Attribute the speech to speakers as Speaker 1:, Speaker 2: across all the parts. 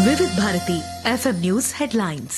Speaker 1: Vividh Bharati FM news headlines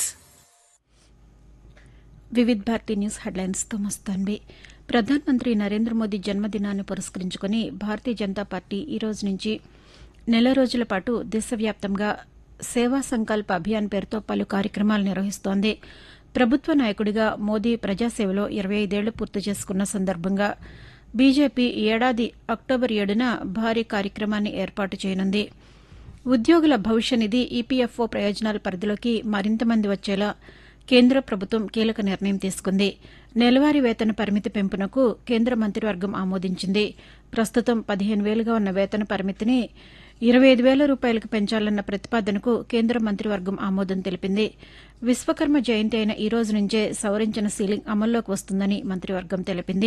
Speaker 2: Vividh Bharati news హెడ్లైన్స్తో మస్తాన్వి ప్రధానమంత్రి నరేంద్ర మోదీ జన్మదినాన్ని పురస్కరించుకుని భారతీయ జనతా పార్టీ ఈ రోజు నుంచి నెల రోజుల పాటు దేశవ్యాప్తంగా సేవా సంకల్ప అభియాన్ పేరుతో పలు కార్యక్రమాలు నిర్వహిస్తోంది ప్రభుత్వ నాయకుడిగా మోదీ ప్రజాసేవలో ఇరవై ఐదేళ్లు పూర్తి చేసుకున్న సందర్భంగా బీజేపీ ఈ ఏడాది అక్టోబర్ ఏడున భారీ కార్యక్రమాన్ని ఏర్పాటు చేయనుంది ఉద్యోగుల భవిష్య నిధి ఈపీఎఫ్ఓ ప్రయోజనాల పరిధిలోకి మరింత మంది వచ్చేలా కేంద్ర ప్రభుత్వం కీలక నిర్ణయం తీసుకుంది నెలవారీ వేతన పరిమితి పెంపునకు కేంద్ర మంత్రివర్గం ఆమోదించింది ప్రస్తుతం పదిహేను వేలుగా ఉన్న వేతన పరిమితిని ఇరవై ఐదు వేల రూపాయలకు పెంచాలన్న ప్రతిపాదనకు కేంద్ర మంత్రివర్గం ఆమోదం తెలిపింది విశ్వకర్మ జయంతి అయిన ఈ రోజు నుంచే సవరించిన సీలింగ్ అమల్లోకి వస్తుందని మంత్రివర్గం తెలిపింది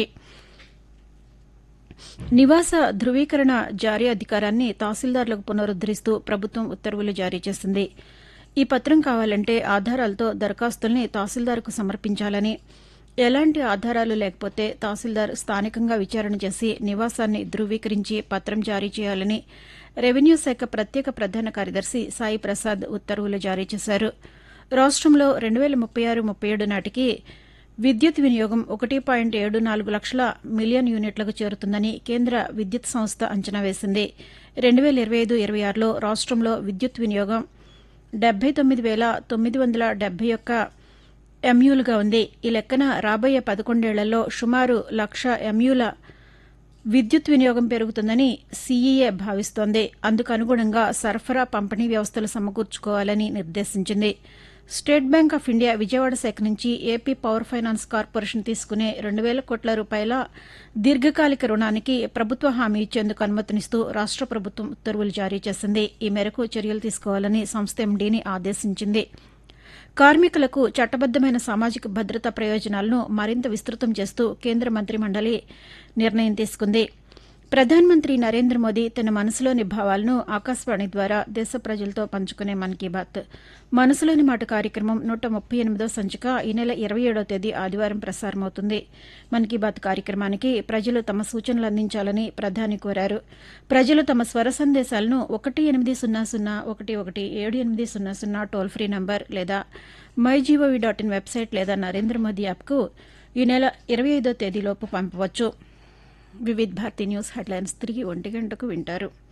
Speaker 2: నివాస ధృవీకరణ జారీ అధికారాన్ని తహసీల్దార్లకు పునరుద్దరిస్తూ ప్రభుత్వం ఉత్తర్వులు జారీ చేసింది ఈ పత్రం కావాలంటే ఆధారాలతో దరఖాస్తుల్ని తహసీల్దార్కు సమర్పించాలని ఎలాంటి ఆధారాలు లేకపోతే తహసీల్దార్ స్థానికంగా విచారణ చేసి నివాసాన్ని ధృవీకరించి పత్రం జారీ చేయాలని రెవెన్యూ శాఖ ప్రత్యేక ప్రధాన కార్యదర్శి సాయి ప్రసాద్ ఉత్తర్వులు జారీ చేశారు రాష్టంలో రెండు వేల ముప్పై ఆరు ముప్పై ఏడు నాటికి విద్యుత్ వినియోగం ఒకటి పాయింట్ ఏడు నాలుగు లక్షల మిలియన్ యూనిట్లకు చేరుతుందని కేంద్ర విద్యుత్ సంస్థ అంచనా వేసింది రెండు వేల ఇరవై ఐదు ఇరవై ఆరులో రాష్టంలో విద్యుత్ వినియోగం డెబ్బై తొమ్మిది వేల తొమ్మిది వందల డెబ్బై ఒక్క ఎంయూలుగా ఉంది ఈ లెక్కన రాబోయే పదకొండేళ్లలో సుమారు లక్ష ఎంయూల విద్యుత్ వినియోగం పెరుగుతుందని సీఈఏ భావిస్తోంది అందుకు అనుగుణంగా సరఫరా పంపిణీ వ్యవస్థలు సమకూర్చుకోవాలని నిర్దేశించింది State Bank of India Vijayawada శాఖ నుంచి ఏపీ పవర్ ఫైనాన్స్ కార్పొరేషన్ తీసుకునే రెండు వేల కోట్ల రూపాయల దీర్ఘకాలిక రుణానికి ప్రభుత్వ హామీ ఇచ్చేందుకు అనుమతినిస్తూ రాష్ట ప్రభుత్వం ఉత్తర్వులు జారీ చేసింది ఈ మేరకు చర్యలు తీసుకోవాలని సంస్థ ఎండీని ఆదేశించింది కార్మికులకు చట్టబద్దమైన సామాజిక భద్రతా ప్రయోజనాలను మరింత విస్తృతం చేస్తూ కేంద్ర మంత్రి మండలి నిర్ణయం తీసుకుంది ప్రధానమంత్రి నరేంద్ర మోదీ తన మనసులోని భావాలను ఆకాశవాణి ద్వారా దేశ ప్రజలతో పంచుకునే మన్ కీ బాత్ మనసులోని మాట కార్యక్రమం నూట ముప్పై ఎనిమిదో సంచిక ఈ నెల ఇరవై ఏడో తేదీ ఆదివారం ప్రసారమవుతుంది మన్ కీ బాత్ కార్యక్రమానికి ప్రజలు తమ సూచనలు అందించాలని ప్రధాని కోరారు ప్రజలు తమ స్వర సందేశాలను ఒకటి ఎనిమిది సున్నా సున్నా ఒకటి ఒకటి ఏడు ఎనిమిది సున్నా సున్నా టోల్ ఫ్రీ నంబర్ లేదా my GOV dot in website లేదా నరేంద్ర మోదీ యాప్కు ఈ నెల ఇరవై ఐదో తేదీలోపు పంపవచ్చు వివిధ్ భారతి న్యూస్ హెడ్లైన్స్ తిరిగి ఒంటి గంటకు వింటారు